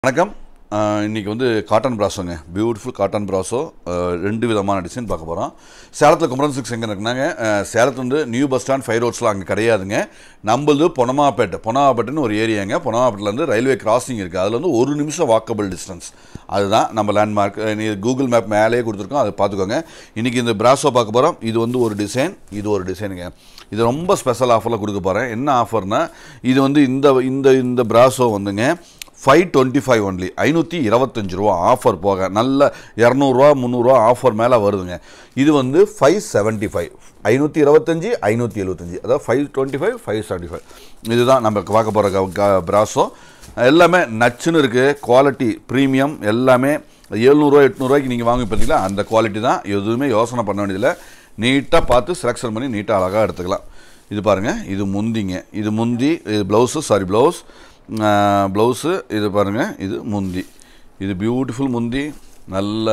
வணக்கம் அஹ் இன்னைக்கு வந்து காட்டன் பிராசோங்க பியூட்டிஃபுல் காட்டன் பிராசோ அஹ் ரெண்டு விதமான டிசைன் பார்க்க போகிறோம் சேலத்தில் குமரன் சிக்ஸ் எங்கே இருக்குனாங்க அஹ் சேலத்துல வந்து நியூ பஸ் ஸ்டாண்ட் ஃபைவ் ரோட்ஸ்லாம் அங்கே கிடையாதுங்க நம்மளது பொனமாப்பேட்டை பொனமாப்பேட்டைன்னு ஒரு ஏரியாங்க பொனமாப்பேட்டிலேருந்து ரயில்வே கிராசிங் இருக்குது அதில் வந்து ஒரு நிமிஷம் வாக்கபிள் டிஸ்டன்ஸ் அதுதான் நம்ம லேண்ட்மார்க் நீ கூகுள் மேப் மேலேயே கொடுத்துருக்கோம் அதை பார்த்துக்கோங்க இன்றைக்கி இந்த பிராசோ பார்க்க போகிறோம் இது வந்து ஒரு டிசைன் இது ஒரு டிசைனுங்க இது ரொம்ப ஸ்பெஷல் ஆஃபரில் கொடுக்க போகிறேன் என்ன ஆஃபர்னா இது வந்து இந்த இந்த இந்த பிராசோ வந்துங்க ஃபைவ் டுவெண்ட்டி ஃபைவ் ஒன்லி ஐநூற்றி இருபத்தஞ்சு ரூபா ஆஃபர் போக நல்ல இரநூறுவா முந்நூறுரூவா ஆஃபர் மேலே வருதுங்க இது வந்து ஃபைவ் செவன்ட்டி ஃபைவ் ஐநூற்றி இருபத்தஞ்சி ஐநூற்றி எழுபத்தஞ்சி அதாவது five twenty five five seventy five இதுதான் நம்ம பார்க்க போகிற பிராஸோ எல்லாமே நச்சுன்னு இருக்குது குவாலிட்டி ப்ரீமியம் எல்லாமே எழுநூறுவா எட்நூறுவாய்க்கு நீங்கள் வாங்கி பார்த்தீங்களா அந்த குவாலிட்டி தான் எதுவுமே யோசனை பண்ண வேண்டியதில்லை நீட்டாக பார்த்து செலெக்ஷன் பண்ணி நீட்டாக அழகாக எடுத்துக்கலாம் இது பாருங்கள் இது முந்திங்க இது முந்தி இது ப்ளவுஸு சாரி ப்ளவுஸ் ப்ளவுஸு இது பாருங்கள் இது முந்தி இது பியூட்டிஃபுல் முந்தி நல்ல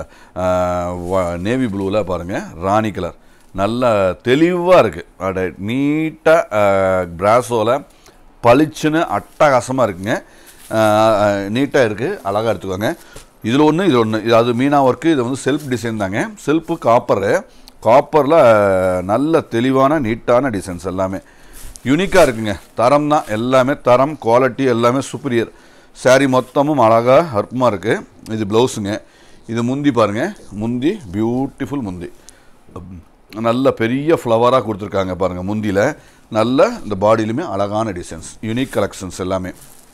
நேவி ப்ளூவில் பாருங்கள் ராணி கலர் நல்ல தெளிவாக இருக்குது அட நீட்டாக பிராசோவில் பளிச்சுன்னு அட்டகாசமாக இருக்குங்க நீட்டாக இருக்குது அழகாக எடுத்துக்கோங்க இதில் ஒன்று இது ஒன்று இது அது மீனா ஒர்க்கு இது வந்து செல்ஃப் டிசைன் தாங்க செல்ஃபு காப்பரு காப்பரில் நல்ல தெளிவான நீட்டான டிசைன்ஸ் எல்லாமே யூனிக்காக இருக்குங்க தரம் தான் எல்லாமே தரம் குவாலிட்டி எல்லாமே சுப்பீரியர் saree மொத்தமும் அழகாக அற்பமாக இருக்குது இது ப்ளவுஸுங்க இது முந்தி பாருங்கள் முந்தி பியூட்டிஃபுல் முந்தி நல்ல பெரிய ஃப்ளவராக கொடுத்துருக்காங்க பாருங்கள் முந்தியில் நல்ல இந்த பாடியிலுமே அழகான டிசைன்ஸ் யூனிக் கலெக்ஷன்ஸ் எல்லாமே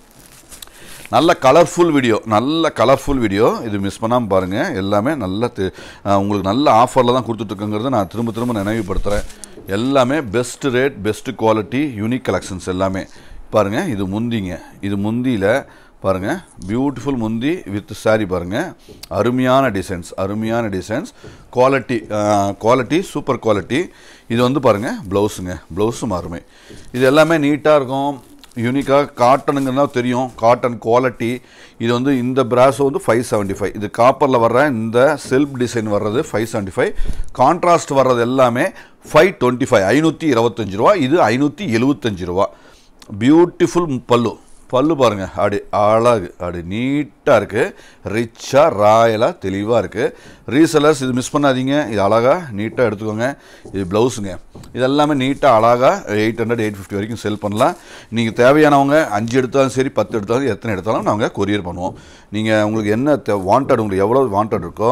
நல்ல கலர்ஃபுல் வீடியோ நல்ல கலர்ஃபுல் வீடியோ இது மிஸ் பண்ணாமல் பாருங்கள் எல்லாமே நல்ல தெ- அஹ் உங்களுக்கு நல்ல ஆஃபரில் தான் கொடுத்துட்ருக்குங்கிறத நான் திரும்ப திரும்ப நினைவுபடுத்துகிறேன் எல்லாமே best rate best quality unique collections எல்லாமே பாருங்கள் இது முந்திங்க இது முந்தியில் பாருங்கள் பியூட்டிஃபுல் முந்தி வித் saree பாருங்கள் அருமையான டிசைன்ஸ் அருமையான designs quality quality super quality இது வந்து பாருங்கள் ப்ளவுஸுங்க ப்ளவுஸும் அருமை இது எல்லாமே நீட்டாக இருக்கும் யூனிக்காக காட்டனுங்கன்னா தெரியும் காட்டன் குவாலிட்டி இது வந்து இந்த பிராஸோ வந்து ஃபைவ் செவன்ட்டி ஃபைவ் இது காப்பரில் வர்ற இந்த செல்ஃப் டிசைன் வர்றது ஃபைவ் செவன்ட்டி ஃபைவ் கான்ட்ராஸ்ட் வர்றது எல்லாமே ஃபைவ் டுவெண்ட்டி ஃபைவ் ஐநூற்றி இருபத்தஞ்சி ரூபா இது ஐநூற்றி எழுபத்தஞ்சி ரூபா பியூட்டிஃபுல் பல்லு பல்லு பாருங்கள் அப்படி அழகு அப்படி நீட்டாக இருக்குது ரிச்சாக ராயலாக தெளிவாக இருக்குது ரீசெலர்ஸ் இது மிஸ் பண்ணாதீங்க இது அழகாக நீட்டாக எடுத்துக்கோங்க இது ப்ளவுஸுங்க இது எல்லாமே நீட்டாக அழகாக எயிட் ஹண்ட்ரட் எயிட் ஃபிஃப்டி வரைக்கும் செல் பண்ணலாம் நீங்கள் தேவையானவங்க அஞ்சு எடுத்தாலும் சரி பத்து எடுத்தாலும் எத்தனை எடுத்தாலும் நாங்கள் கொரியர் பண்ணுவோம் நீங்கள் உங்களுக்கு என்ன வாண்டட் உங்களுக்கு எவ்வளோ வாண்டட் இருக்கோ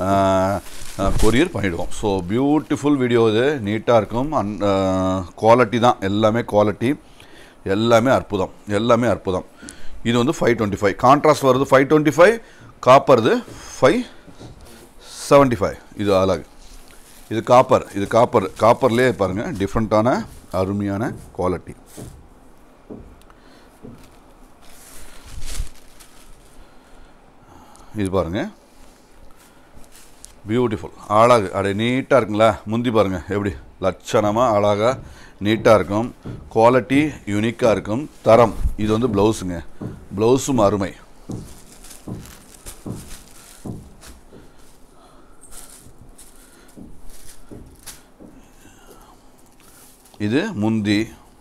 கொரியர் பண்ணிவிடுவோம் ஸோ பியூட்டிஃபுல் வீடியோ இது நீட்டாக இருக்கும் அன் குவாலிட்டி தான் எல்லாமே குவாலிட்டி எல்லாமே அற்புதம் எல்லாமே அற்புதம் இது வந்து ஃபைவ் டுவெண்ட்டி ஃபைவ் கான்ட்ராஸ்ட் வருது ஃபைவ் டுவெண்ட்டி ஃபைவ் காப்பருது ஃபைவ் செவன்ட்டி ஃபைவ் இது அழகு இது காப்பர் இது காப்பர் காப்பர்லேயே பாருங்கள் டிஃப்ரெண்ட்டான அருமையான குவாலிட்டி இது பாருங்கள் பியூட்டிஃபுல் அழகு அப்படியே நீட்டாக இருக்குங்களா முந்தி பாருங்கள் எப்படி லட்சணமாக அழகாக நீட்டாக இருக்கும் குவாலிட்டி யூனிக்காக இருக்கும் தரம் இது வந்து ப்ளவுஸுங்க ப்ளவுஸும் அருமை இது முந்தி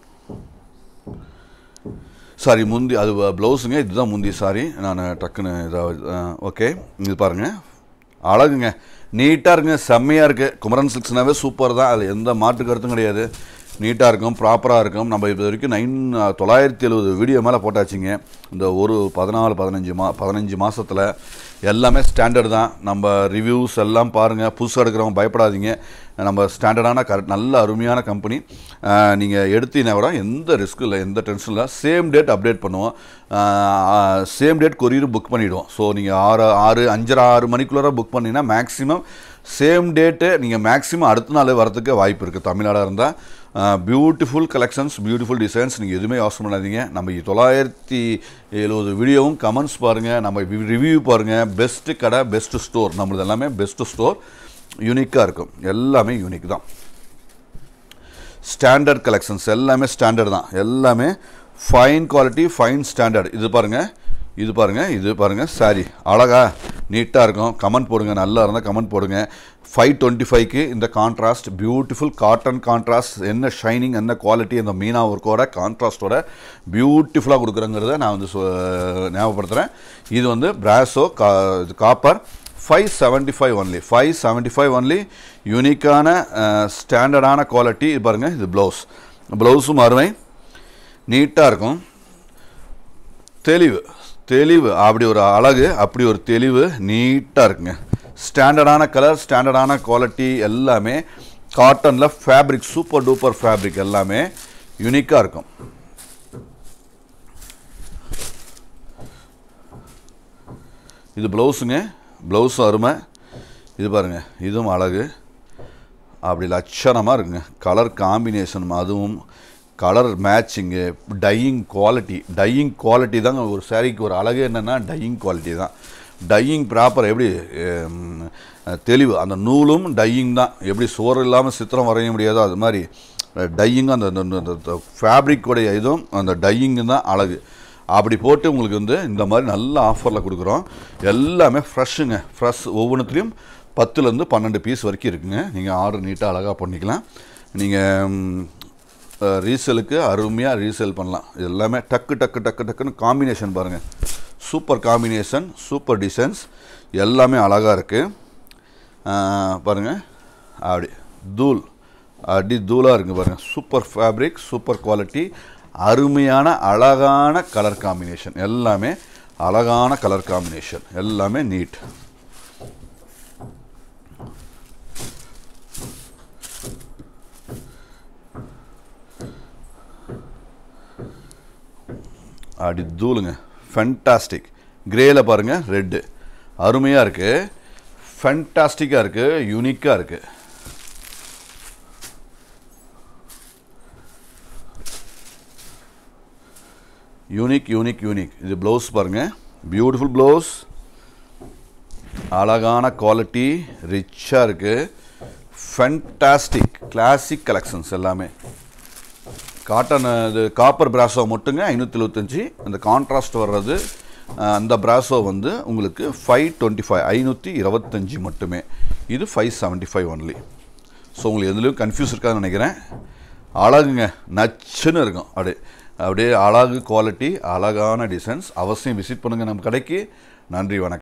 சாரி முந்தி அது ப்ளவுஸுங்க இதுதான் முந்தி சாரி நான் டக்குன்னு இதாக ஓகே இது பாருங்கள் அழகுங்க நீட்டாக இருக்குங்க செம்மையாக இருக்குது குமரன் சிக்ஸ்னாவே சூப்பர் தான் அது எந்த மாற்று கருத்தும் கிடையாது நீட்டாக இருக்கும் ப்ராப்பராக இருக்கும் நம்ம இது வரைக்கும் நைன் தொள்ளாயிரத்தி எழுபது வீடியோ மேலே போட்டாச்சுங்க இந்த ஒரு பதினாலு பதினஞ்சு மா பதினஞ்சு மாதத்தில் எல்லாமே ஸ்டாண்டர்ட் தான் நம்ம ரிவ்யூஸ் எல்லாம் பாருங்கள் புதுசாக எடுக்கிறவங்க பயப்படாதீங்க நம்ம ஸ்டாண்டர்டான கரெக்ட் நல்ல அருமையான கம்பெனி நீங்கள் எடுத்தீங்கன்னா கூட எந்த ரிஸ்க்கும் இல்லை எந்த டென்ஷனும் இல்லை சேம் டேட் அப்டேட் பண்ணுவோம் சேம் டேட் கொரியர் புக் பண்ணிவிடுவோம் ஸோ நீங்கள் ஆறு ஆறு அஞ்சரை ஆறு மணிக்குள்ளார புக் பண்ணிங்கன்னா மேக்ஸிமம் சேம் டேட்டு நீங்கள் மேக்ஸிமம் அடுத்த நாள் வரதுக்கு வாய்ப்பு இருக்குது தமிழ்நாடாக இருந்தால் பியூட்டிஃபுல் கலெக்ஷன்ஸ் பியூட்டிஃபுல் டிசைன்ஸ் நீங்கள் எதுவுமே யோசனை பண்ணாதீங்க நம்ம தொள்ளாயிரத்தி எழுபது வீடியோவும் கமெண்ட்ஸ் பாருங்கள் நம்ம ரிவ்யூ பாருங்கள் பெஸ்ட்டு கடை பெஸ்ட்டு ஸ்டோர் நம்மளது எல்லாமே பெஸ்ட்டு ஸ்டோர் யூனிக்காக இருக்கும் எல்லாமே யூனிக் தான் ஸ்டாண்டர்ட் கலெக்ஷன்ஸ் எல்லாமே ஸ்டாண்டர்ட் தான் எல்லாமே ஃபைன் குவாலிட்டி ஃபைன் ஸ்டாண்டர்ட் இது பாருங்கள் இது பாருங்கள் இது பாருங்கள் சாரி அழகா நீட்டாக இருக்கும் கமெண்ட் போடுங்க நல்லா இருந்தால் கமெண்ட் போடுங்க ஃபைவ் டுவெண்ட்டி ஃபைவ்க்கு இந்த கான்ட்ராஸ்ட் பியூட்டிஃபுல் காட்டன் கான்ட்ராஸ்ட் என்ன ஷைனிங் என்ன குவாலிட்டி அந்த மீனா ஒர்க்கோட கான்ட்ராஸ்டோட பியூட்டிஃபுல்லாக கொடுக்குறேங்கிறத நான் வந்து சொ- ஞாபகப்படுத்துகிறேன் இது வந்து பிராசோ கா copper five seventy five only five seventy five only யூனிக்கான ஸ்டாண்டர்டான குவாலிட்டி இது பாருங்கள் இது ப்ளவுஸ் ப்ளவுஸும் அருமை நீட்டாக இருக்கும் தெளிவு தெளிவு அப்படி ஒரு அழகு அப்படி ஒரு தெளிவு நீட்டாக இருக்குங்க ஸ்டாண்டர்டான கலர் ஸ்டாண்டர்டான குவாலிட்டி எல்லாமே காட்டனில் ஃபேப்ரிக் சூப்பர் டூப்பர் ஃபேப்ரிக் எல்லாமே யூனிக்காக இருக்கும் இது ப்ளவுஸுங்க ப்ளவுஸும் அருமை இது பாருங்கள் இதுவும் அழகு அப்படி லட்சணமாக இருக்குங்க கலர் காம்பினேஷன் அதுவும் கலர் மேட்சிங்கு டையிங் குவாலிட்டி டையிங் குவாலிட்டி தாங்க ஒரு சாரீக்கு ஒரு அழகு என்னென்னா டையிங் குவாலிட்டி தான் டையிங் ப்ராப்பர் எப்படி ஹம், தெளிவு அந்த நூலும் டையிங் தான் எப்படி சோறு இல்லாமல் சித்திரம் வரைய முடியாதோ அது மாதிரி டையிங்கும் அந்த ஃபேப்ரிக்கோடைய இதுவும் அந்த டையிங்கு தான் அழகு அப்படி போட்டு உங்களுக்கு வந்து இந்த மாதிரி நல்ல ஆஃபரில் கொடுக்குறோம் எல்லாமே ஃப்ரெஷ்ஷுங்க ஃப்ரெஷ் ஒவ்வொன்றுத்துலேயும் பத்துலேருந்து பன்னெண்டு பீஸ் வரைக்கும் இருக்குங்க நீங்கள் ஆர்டர் நீட்டாக அழகாக பண்ணிக்கலாம் நீங்கள் ரீசேலுக்கு அருமையாக ரீசேல் பண்ணலாம் இது எல்லாமே டக்கு டக்கு டக்கு டக்குன்னு காம்பினேஷன் பாருங்கள் சூப்பர் காம்பினேஷன் சூப்பர் டிசைன்ஸ் எல்லாமே அழகாக இருக்குது பாருங்கள் அப்படி தூள் அடி தூளாக இருக்குங்க பாருங்கள் சூப்பர் ஃபேப்ரிக் சூப்பர் குவாலிட்டி அருமையான அழகான கலர் காம்பினேஷன் எல்லாமே அழகான கலர் காம்பினேஷன் எல்லாமே நீட் அப்படி தூளுங்க ஃபென்டாஸ்டிக் கிரேயில் பாருங்கள் ரெட்டு அருமையாக இருக்குது ஃபென்டாஸ்டிக்காக இருக்குது யூனிக்காக இருக்குது யூனிக் யூனிக் யூனிக் இது ப்ளவுஸ் பாருங்கள் பியூட்டிஃபுல் ப்ளவுஸ் அழகான குவாலிட்டி ரிச்சாக இருக்குது ஃபென்டாஸ்டிக் கிளாசிக் கலெக்ஷன்ஸ் எல்லாமே காட்டன் இது காப்பர் பிராசோ மட்டுங்க ஐநூற்றி எழுபத்தஞ்சி அந்த கான்ட்ராஸ்ட் வர்றது அஹ், அந்த பிராசோ வந்து உங்களுக்கு ஃபைவ் டுவெண்ட்டி ஃபைவ் ஐநூற்றி இருபத்தஞ்சி மட்டுமே இது five seventy five only so உங்களுக்கு எதுலேயும் கன்ஃபியூஸ் இருக்காதுன்னு நினைக்கிறேன் அழகுங்க நச்சுன்னு இருக்கும் அப்படியே அப்படியே அழகு குவாலிட்டி அழகான டிசைன்ஸ் அவசியம் விசிட் பண்ணுங்கள் நம்ம கடைக்கு நன்றி வணக்கம்